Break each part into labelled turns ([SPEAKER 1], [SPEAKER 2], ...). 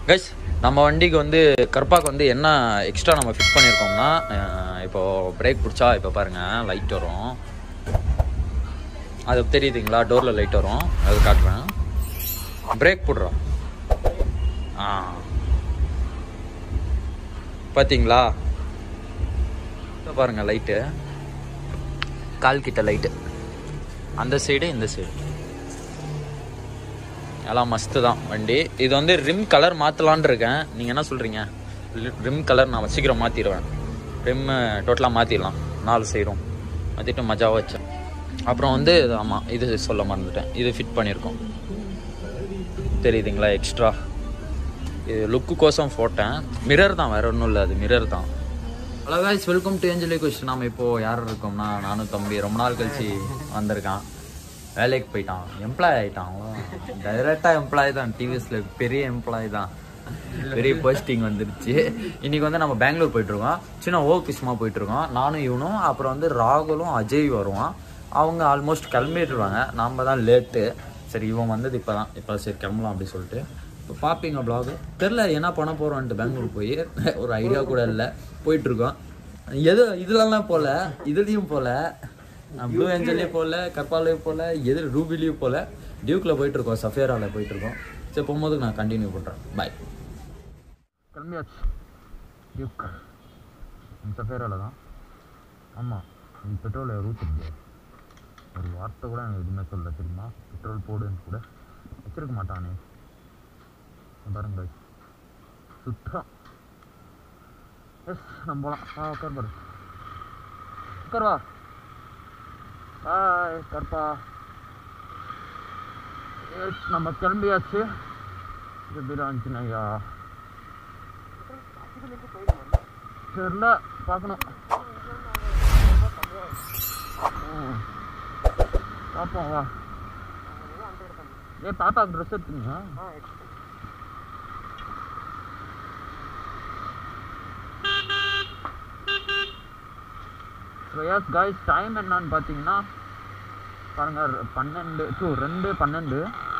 [SPEAKER 1] Guys நம்ம வண்டிக்கு வந்து கற்பாக்கு வந்து என்ன எக்ஸ்ட்ரா நம்ம ஃபிட் பண்ணியிருக்கோம்னா அஹ், இப்போ பிரேக் பிடிச்சா இப்போ பாருங்க லைட் வரும் அது தெரியுதுங்களா டோரில் லைட் வரும் அது காட்டுறேன் பிரேக் போடுறோம் ஆ பார்த்தீங்களா இதோ பாருங்க லைட்டு கால் கிட்ட லைட்டு அந்த சைடு இந்த சைடு எல்லாம் மஸ்து தான் வண்டி இது வந்து ரிம் கலர் மாற்றலான் இருக்கேன் நீங்கள் என்ன சொல்கிறீங்க ரிம் கலர் நான் சீக்கிரம் மாற்றிடுவேன் ரிம் டோட்டலாக மாற்றிடலாம் நாலு சைடும் மாற்றிட்டு மஜாவாக வச்சேன் அப்புறம் வந்து ஆமாம் இது சொல்ல மறந்துட்டேன் இது ஃபிட் பண்ணியிருக்கோம் தெரியுதுங்களா எக்ஸ்ட்ரா இது லுக்கு கோசம் போட்டேன் மிரர் தான் வேற ஒன்றும் இல்லை அது மிரர் தான் hello guys welcome to Anjali question நாம இப்போ யார் இருக்கோம்னா நானும் தம்பி ரொம்ப நாள் கழிச்சு வந்திருக்கான் வேலைக்கு போயிட்டான் எம்ப்ளாய் ஆயிட்டான் டைரக்டா எம்ப்ளாய் தான் டிவிஎஸ்ல பெரிய எம்ப்ளாய் தான் பெரிய போஸ்டிங் வந்துருச்சு இன்னைக்கு வந்து நம்ம பெங்களூர் போயிட்டு இருக்கோம் சின்ன ஓக் விஷயமா போயிட்டு இருக்கோம் நானும் இவனும் அப்புறம் வந்து ராகுலும் அஜய் வருவான் அவங்க ஆல்மோஸ்ட் கிளம்பிடுவாங்க நாம தான் லேட்டு சரி இவன் வந்தது இப்போ தான் இப்போ சரி கிளம்பலாம் அப்படி சொல்லிட்டு இப்போ பார்ப்பீங்க ப்ளாகு தெரில என்ன பண்ண போகிறோன்ட்டு பெங்களூர் போய் ஒரு ஐடியா கூட இல்லை போயிட்டுருக்கோம் எது இதுலலாம் போகல இதுலேயும் போகல ப்ளூ ஏஞ்சல்லையும் போகல கற்பாலையும் போகல எது ரூபிலையும் போகல டியூக்கில் போயிட்டுருக்கோம் சஃபியராவில் போயிட்டுருக்கோம் சரி போகும்போது நான் கண்டினியூ பண்ணுறேன் பாய் கிளம்பியாச்சு டியூக் சஃபியராவில் தான் ஆமாம் நீ பெட்ரோல் ஊற்றுங்க ஒரு வார்த்தை கூட எனக்கு எதுவுமே சொல்ல தெரியுமா பெட்ரோல் போடுன்னு கூட வச்சிருக்க மாட்டானே பாருங்க guys. சுத்தம் எஸ் நம்ம போகலாம் ஆ உட்கார் பாரு உட்கார் வா பாய் கற்பா எஸ் நம்ம கிளம்பியாச்சு எப்படி ஆஞ்சினையா தெரில பார்க்கணும் ம். பார்ப்போம் வா ஏ பாப்பாக்கு ட்ரெஸ் எடுத்துங்க ஸோ எஸ் கைஸ் டைம் என்னன்னு பார்த்தீங்கன்னா பாருங்க ர- பன்னெண்டு டூ ரெண்டு பன்னெண்டு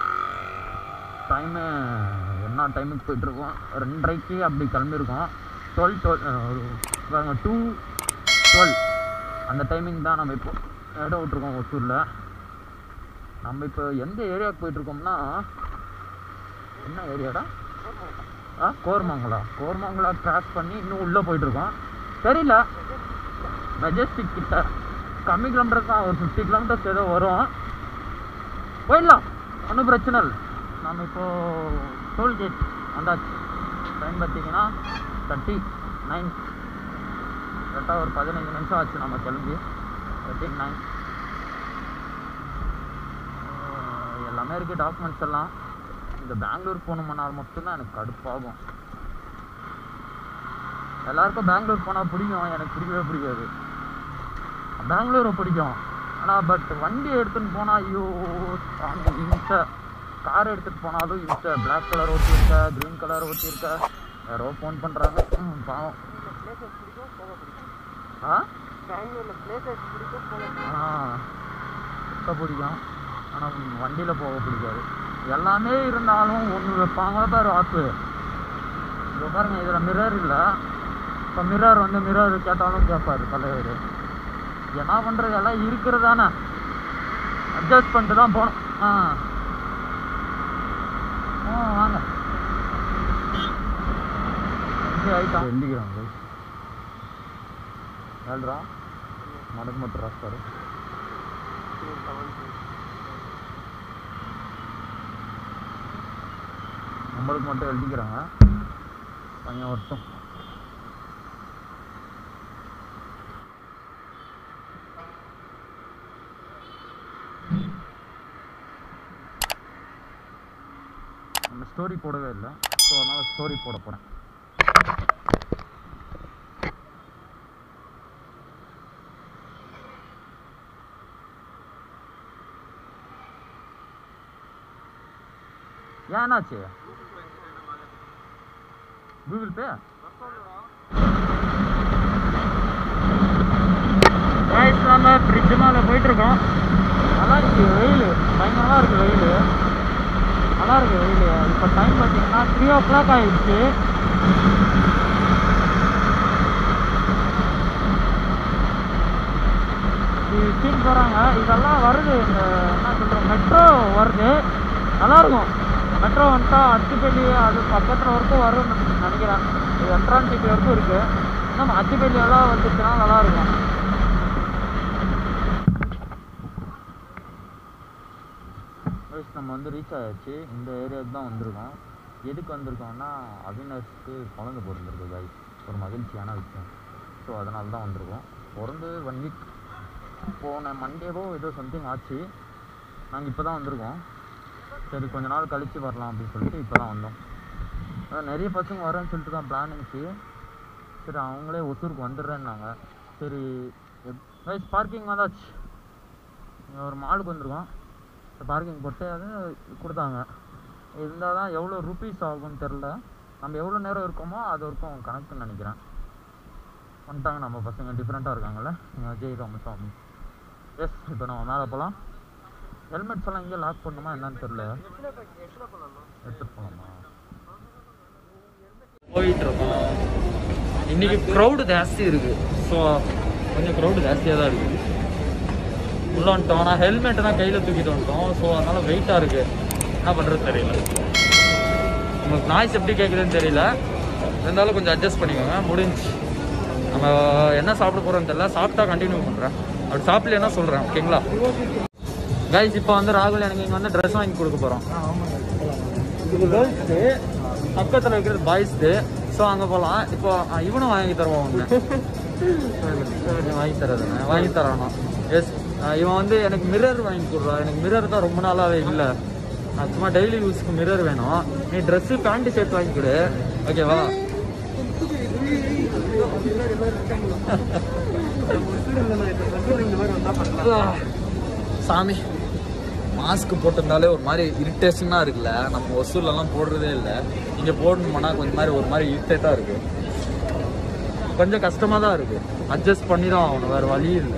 [SPEAKER 1] டைமு என்ன டைமுக்கு போயிட்டுருக்கோம் ரெண்டரைக்கு அப்படி கிளம்பியிருக்கோம் டுவெல் டுவெல் பாருங்க டூ டுவெல் அந்த டைமிங் தான் நம்ம இப்போ இடம் விட்ருக்கோம் ஒசூரில் நம்ம இப்போ எந்த ஏரியாவுக்கு போயிட்டுருக்கோம்னா என்ன ஏரியாடா ஆ கோர்மங்கலா கோர்மங்கலா கிராஸ் பண்ணி இன்னும் உள்ளே போயிட்டுருக்கோம் தெரியல மெஜஸ்டிக் கிட்ட கம்மி கிலோமீட்டர் தான் ஒரு ஃபிஃப்டி கிலோமீட்டர்ஸ் ஏதோ வரும் போயிடலாம் ஒன்றும் பிரச்சனை இல்லை நம்ம இப்போ டோல்கேட் வந்தாச்சு டைம் பார்த்தீங்கன்னா தேர்ட்டி நைன் கரெக்டாக ஒரு பதினஞ்சு நிமிஷம் ஆச்சு நம்ம கிளம்பி தேர்ட்டி நைன் எல்லாமே இருக்குது டாக்குமெண்ட்ஸ் எல்லாம் இந்த பெங்களூர் போகணுமானால் மட்டும்தான் எனக்கு கடுப்பாகும் எல்லாருக்கும் பெங்களூர் போனால் பிடிக்கும் எனக்கு பிடிக்கவே பிடிக்காது பெங்களூரை பிடிக்கும் ஆனால் பட் வண்டி எடுத்துன்னு போனால் ஐயோ சாமி இம்சை கார் எடுத்துகிட்டு போனாலும் இம்சை பிளாக் கலர் ஓட்டியிருக்க க்ரீன் கலர் ஓட்டியிருக்க யாரோ ஃபோன் பண்ணுறாங்க ம் பாவம் ஆ ஆ சுத்த பிடிக்கும் ஆனால் வண்டியில் போக பிடிக்காது எல்லாமே இருந்தாலும் ஒன்று வைப்பாங்க பாரு ஆப்பு இங்க பாருங்க இதில் மிரர் இல்லை இப்போ மிரர் வந்து மிரர் கேட்டாலும் கேட்பாரு தலைவர் என்ன பண்ணுறது எல்லாம் இருக்கிறதானே அட்ஜஸ்ட் பண்ணிட்டு தான் போகணும் ஆ ஆ வாங்க ஆயிட்டா எழுதிக்கிறாங்க ಹೇಳ್ರಾ ಮಡಗ್ ಮಟ್ಟ ರಾಸ್ತಾರೆ நம்மளுக்கு மட்டும் எழுதிக்கிறாங்க பையன் வரட்டும் நம்ம ஸ்டோரி போடவே இல்லை ஸோ அதனால் ஸ்டோரி போட போகிறேன் ஏன் என்னாச்சு கூகுள் பே ரைஸ் நம்ம ஃப்ரிட்ஜ் மேலே போயிட்டுருக்கோம் நல்லா இருக்கு வெயில் பயங்கரமாக இருக்கு வெயில் நல்லா இருக்கு வெயில் இப்போ டைம் பார்த்தீங்கன்னா
[SPEAKER 2] த்ரீ ஓ கிளாக் ஆயிடுச்சு சீன் போகிறாங்க இதெல்லாம் வருது இந்த என்ன சொல்கிறோம் மெட்ரோ வருது நல்லாயிருக்கும் மெட்ரோ வந்துட்டா அத்திப்பள்ளி அது பக்கத்தில் வரைக்கும் வரும்னு நினைக்கிறேன் இது என்ட்ரான் டிபி வரைக்கும் இருக்குது நம்ம அத்திப்பள்ளி எல்லாம் வந்துச்சுன்னா நல்லாயிருக்கும் கைஸ் நம்ம வந்து ரீச் ஆயாச்சு இந்த ஏரியாவுக்கு தான் வந்திருக்கோம் எதுக்கு வந்திருக்கோம்னா அவினாஷ்க்கு குழந்தை பிறந்திருக்கு கைஸ் ஒரு மகிழ்ச்சியான விஷயம் ஸோ அதனால தான் வந்திருக்கோம் பிறந்து ஒன் வீக் போன மண்டேவோ ஏதோ சம்திங் ஆச்சு நாங்கள் இப்போ தான் வந்திருக்கோம் சரி கொஞ்ச நாள் கழித்து வரலாம் அப்படின்னு சொல்லிட்டு இப்போ தான் வந்தோம் அதான் நிறைய பசங்க வரேன்னு சொல்லிட்டு தான் பிளானிங்ஸு சரி அவங்களே ஒசூருக்கு வந்துடுறேன்னாங்க சரி கைஸ் பார்க்கிங் வந்தாச்சு இங்கே ஒரு மாலுக்கு வந்திருக்கோம் பார்க்கிங் போட்டு அது கொடுத்தாங்க இருந்தால் தான் எவ்வளோ ருபீஸ் ஆகும்னு தெரில நம்ம எவ்வளோ நேரம் இருக்கோமோ அது வரைக்கும் கணக்குன்னு நினைக்கிறேன் வந்துட்டாங்க நம்ம பசங்க டிஃப்ரெண்ட்டாக இருக்காங்கல்ல இங்கே அஜய் ராமசாமி எஸ் இப்போ நம்ம மேலே போகலாம் ஹெல்மெட்ஸ் எல்லாம் இங்கே லாக் பண்ணுமா என்னன்னு தெரில எடுத்துகிட்டு போகலாமா போயிட்டு இருக்கோம் இன்னைக்கு க்ரௌடு ஜாஸ்தி இருக்கு ஸோ கொஞ்சம் க்ரௌடு ஜாஸ்தியாக தான் இருக்குது உள்ள வந்துட்டோம் நான் ஹெல்மெட் தான் கையில் தூக்கிட்டு வந்துட்டோம் ஸோ அதனால வெயிட்டாக இருக்கு என்ன பண்ணுறது தெரியல உங்களுக்கு நாய்ஸ் எப்படி கேட்குதுன்னு தெரியல இருந்தாலும் கொஞ்சம் அட்ஜஸ்ட் பண்ணிக்கோங்க முடிஞ்சு நம்ம என்ன சாப்பிட போகிறோம்னு தெரியல சாப்பிட்டா கண்டினியூ பண்ணுறேன் அப்படி சாப்பிடலன்னா சொல்கிறேன் ஓகேங்களா கைஸ் இப்போ வந்து ராகுல் எனக்கு இங்கே வந்து ட்ரெஸ் வாங்கி கொடுக்க போகிறோம் இது கேர்ள்ஸ்க்கு பக்கத்தில் இருக்கிறது பாய்ஸ்க்கு ஸோ அங்கே போகலாம் இப்போ அஹ், இவனும் வாங்கி தருவான் ஒன்று வாங்கி தரதுண்ணே வாங்கி தரானா எஸ் இவன் வந்து எனக்கு மிரர் வாங்கி கொடுறான் எனக்கு மிரர் தான் ரொம்ப நாளாவே இல்லை நான் சும்மா டெய்லி யூஸ்க்கு மிரர் வேணும் நீ ட்ரெஸ்ஸு பேண்ட் ஷர்ட் வாங்கி கொடு ஓகேவா சாமி மாஸ்க் போட்டிருந்தாலே ஒரு மாதிரி இரிட்டேஷனாக இருக்குல்ல நம்ம ஒசூர்லலாம் போடுறதே இல்லை இங்கே போடணுமானா கொஞ்சம் மாதிரி ஒரு மாதிரி இரிட்டேட்டாக இருக்கு கொஞ்சம் கஷ்டமாக தான் இருக்கு அட்ஜஸ்ட் பண்ணி தான் ஆகணும் வேறு வழி இல்லை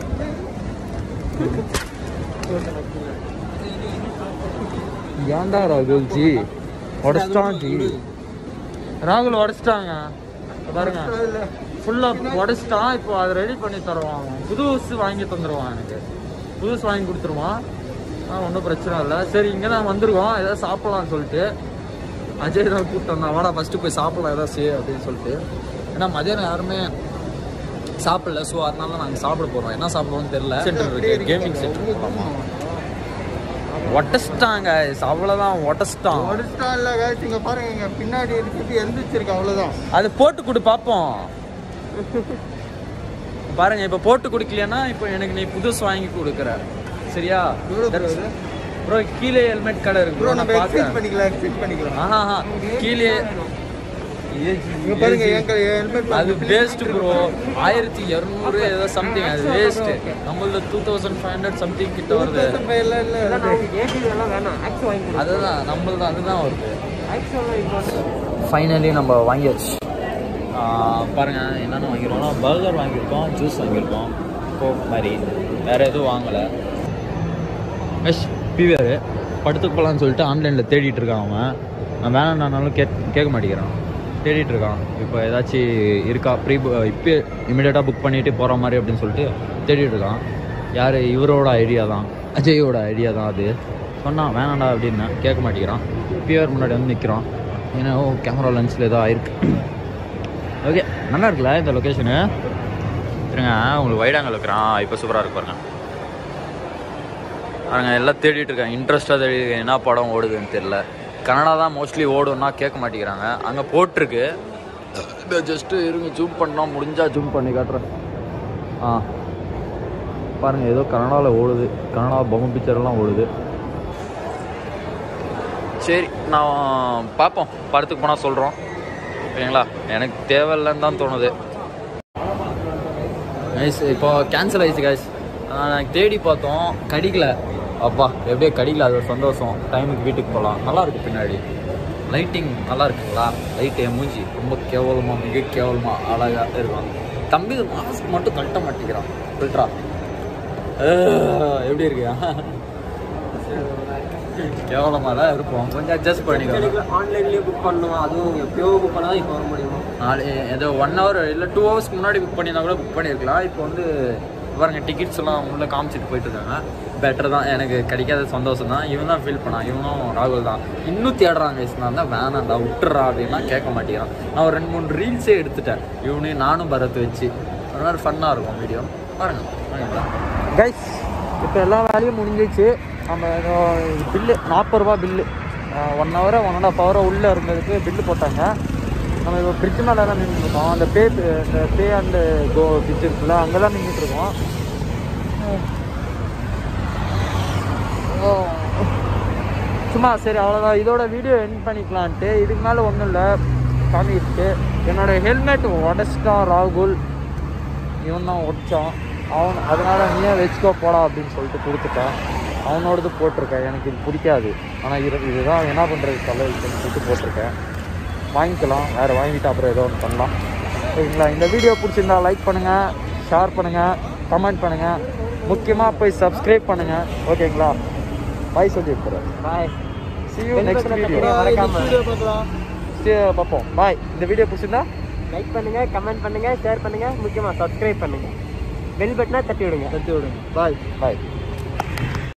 [SPEAKER 2] ஏன்டா ராகுல் ஜி உடச்சிட்டான் ஜி ராகுல் உடச்சிட்டாங்க இங்க பாருங்க ஃபுல்லாக உடச்சிட்டான் இப்போ அதை ரெடி பண்ணி தருவான் அவன் புதுசு வாங்கி தந்துடுவான் எனக்கு புதுசு வாங்கி கொடுத்துருவான் ஆ ஒன்றும் பிரச்சனை இல்லை சரி இங்கே தான் வந்திருக்கோம் ஏதாவது சாப்பிடலாம்னு சொல்லிட்டு அஜய் தான் கூப்பிட்டு வந்தான் வாடா ஃபஸ்ட்டு போய் சாப்பிடலாம் ஏதாவது செய்ய அப்படின்னு சொல்லிட்டு ஏன்னா மதியானம் யாருமே சாப்பிடல ஸோ அதனால நாங்கள் சாப்பிட போகிறோம் என்ன சாப்பிடுவோம்னு தெரியல சென்டர் இருக்கு கேமிங் சென்டர் போகலாமா ஒட்டச்சிட்டாங்க அவ்வளோதான் ஒட்டச்சிட்டான்
[SPEAKER 3] ஒடிச்சிட்டான் இல்ல guys, இங்க பாருங்க இங்க பின்னாடி இருக்கிறது எந்திரிச்சிருக்கு அவ்வளவுதான்
[SPEAKER 1] அது போட்டு கொடு பார்ப்போம் பாருங்க இப்போ போட்டு கொடுக்கலைன்னா இப்போ எனக்கு நீ புதுசு வாங்கி கொடுக்குற சரியா
[SPEAKER 3] எவ்வளவு bro இது?
[SPEAKER 1] ப்ரோ கீழே ஹெல்மெட் கடை இருக்கு
[SPEAKER 3] ப்ரோ
[SPEAKER 1] bro,
[SPEAKER 3] நம்ம
[SPEAKER 1] நான்
[SPEAKER 3] எக்ஸ்சேஞ்ச்
[SPEAKER 1] பார்த்தேன்
[SPEAKER 3] பண்ணிக்கலாம் எக்ஸ்சேஞ்ச் பண்ணிக்கலாம்
[SPEAKER 1] ஆஹா கீழே
[SPEAKER 3] இங்க பாருங்க என் ஹெல்மெட்
[SPEAKER 1] அது வேஸ்ட் ப்ரோ ஆயிரத்தி இரநூறு ஏதோ சம்திங் அது வேஸ்ட் நம்மளது two thousand five hundred something கிட்ட வருது
[SPEAKER 3] இல்ல இல்ல
[SPEAKER 1] அதுதான் நம்மளது அதுதான் வருது ஃபைனலி நம்ம வாங்கியாச்சு ஆஹ் பாருங்க என்னென்ன வாங்கிருக்கோம்னா பர்கர் வாங்கியிருக்கோம் ஜூஸ் வாங்கியிருக்கோம் கோக் மாதிரி வேற எதுவும் வாங்கலை மெஷ் பிவிஆர் படுத்துக்கு போகலான்னு சொல்லிட்டு ஆன்லைனில் தேடிட்டு இருக்கான் அவன் நான் வேணாம்னாலும் கே கேட்க மாட்டேங்கிறான் தேடிட்டு இருக்கான் இப்போ ஏதாச்சும் இருக்கா ப்ரீ இப்போ இமிடியேட்டாக புக் பண்ணிட்டு போகிற மாதிரி அப்படின்னு சொல்லிட்டு தேடிட்டு இருக்கான் யார் இவரோட ஐடியா தான் அஜயோட ஐடியா தான் அது சொன்னான் வேணாண்டா அப்படின்னு கேட்க மாட்டேங்கிறான் பிவிஆர் முன்னாடி வந்து நிற்கிறான் ஏன்னா ஓ கேமரா லென்ஸில் ஏதோ ஆயிருக்கு ஓகே நல்லா இருக்குல்ல இந்த லொக்கேஷனு இருங்க உங்களுக்கு வைடாங்கல் இருக்கிறான் இப்போ சூப்பராக இருக்கு பாருங்க பாருங்க எல்லாம் தேடிட்டு இருக்காங்க இன்ட்ரெஸ்டாக தேடி இருக்காங்க. என்ன படம் ஓடுதுன்னு தெரியல கன்னடா தான் மோஸ்ட்லி ஓடும்னா கேட்க மாட்டேங்கிறாங்க அங்கே போட்டிருக்கு இதை ஜஸ்ட்டு இருங்க ஜூம் பண்ணால் முடிஞ்சா ஜூம் பண்ணி காட்டுறேன் ஆ பாருங்க ஏதோ கன்னடாவில் ஓடுது கன்னடா பொம்மை பிக்சர்லாம் ஓடுது சரி நான் பார்ப்போம் படத்துக்கு போனால் சொல்கிறோம் ஓகேங்களா எனக்கு தேவையில்லைன்னு தான் தோணுது நைஸ் இப்போ கேன்சல் ஆயிடுச்சு கைஸ் எனக்கு தேடி பார்த்தோம் கிடைக்கல அப்பா எப்படியோ கிடைக்கல அது ஒரு சந்தோஷம் டைமுக்கு வீட்டுக்கு போகலாம் நல்லா இருக்கு பின்னாடி லைட்டிங் நல்லா இருக்குங்களா லைட் என் மூஞ்சி ரொம்ப கேவலமாக மிக கேவலமாக அழகாக இருக்கும் தம்பி மாஸ்க் மட்டும் கட்ட மாட்டேங்கிறான் ஃபில்ட்ரா எப்படி இருக்கு கேவலமாக தான் இருப்போம் கொஞ்சம் அட்ஜஸ்ட் பண்ணிக்கோங்க
[SPEAKER 4] ஆன்லைன்லேயே புக் பண்ணணும் அதுவும் எப்பயோ புக் பண்ணால் இப்போ வர முடியும்
[SPEAKER 1] நாளை ஏதோ ஒன் ஹவர் இல்லை டூ ஹவர்ஸ்க்கு முன்னாடி புக் பண்ணியிருந்தா கூட புக் பண்ணியிருக்கலாம் இப்போ வந்து பாருங்க டிக்கெட்ஸ் எல்லாம் உள்ள காமிச்சிட்டு போயிட்டு இருக்காங்க பெட்டர் தான் எனக்கு கிடைக்காத சந்தோஷம் தான் இவன் தான் ஃபீல் பண்ணான் இவனும் ராகுல் தான் இன்னும் தேடுறாங்க நான் தான் வேணாம்டா விட்டுறா அப்படின்னா கேட்க மாட்டேங்கிறான் நான் ஒரு ரெண்டு மூணு ரீல்ஸே எடுத்துட்டேன் இவனையும் நானும் பரத் வச்சு ஒரு மாதிரி ஃபன்னாக இருக்கும் வீடியோ பாருங்க கைஸ் இப்போ எல்லா வேலையும் முடிஞ்சிச்சு நம்ம பில்லு நாற்பது ரூபா பில்லு ஒன் ஹவரை ஒன் அண்ட் ஹாஃப் ஹவரை உள்ளே இருந்ததுக்கு பில்லு போட்டாங்க நம்ம இப்போ பிரிட்ஜ் மேலே தான் நின்றுருக்கோம் அந்த பே இந்த பே அண்டு கோ பிரிட்ஜ் இருக்குல்ல அங்கே தான் நின்றுட்டுருக்கோம் சும்மா சரி அவ்வளோதான் இதோட வீடியோ எண்ட் பண்ணிக்கலான்ட்டு இதுக்கு மேலே ஒன்றும் இல்லை காமிக்கிட்டு என்னோட ஹெல்மெட் உடச்சிட்டான் ராகுல் இவன் தான் உடைச்சான் அவன் அதனால் நீயே வச்சுக்கோ போடா அப்படின்னு சொல்லிட்டு கொடுத்துட்டான் அவனோடது போட்டிருக்கேன் எனக்கு இது பிடிக்காது ஆனால் இது இதுதான் என்ன பண்ணுறது தலைவலின்னு சொல்லிட்டு போட்டிருக்கேன் வாங்கிக்கலாம் வேறு வாங்கிட்டு அப்புறம் ஏதோ ஒன்று பண்ணலாம் சரிங்களா இந்த வீடியோ பிடிச்சிருந்தா லைக் பண்ணுங்கள் ஷேர் பண்ணுங்கள் கமெண்ட் பண்ணுங்கள் முக்கியமாக போய் சப்ஸ்கிரைப் பண்ணுங்கள் ஓகேங்களா பாய் சொல்லி இருக்கிறேன்
[SPEAKER 4] பாய்
[SPEAKER 1] see you next video
[SPEAKER 4] மறக்காம
[SPEAKER 1] See you, பார்ப்போம் பாய் இந்த வீடியோ பிடிச்சிருந்தா
[SPEAKER 4] லைக் பண்ணுங்க கமெண்ட் பண்ணுங்க ஷேர் பண்ணுங்க முக்கியமா சப்ஸ்கிரைப் பண்ணுங்க பெல் பட்டனை தட்டி விடுங்க
[SPEAKER 1] தட்டி விடுங்க பாய் பாய்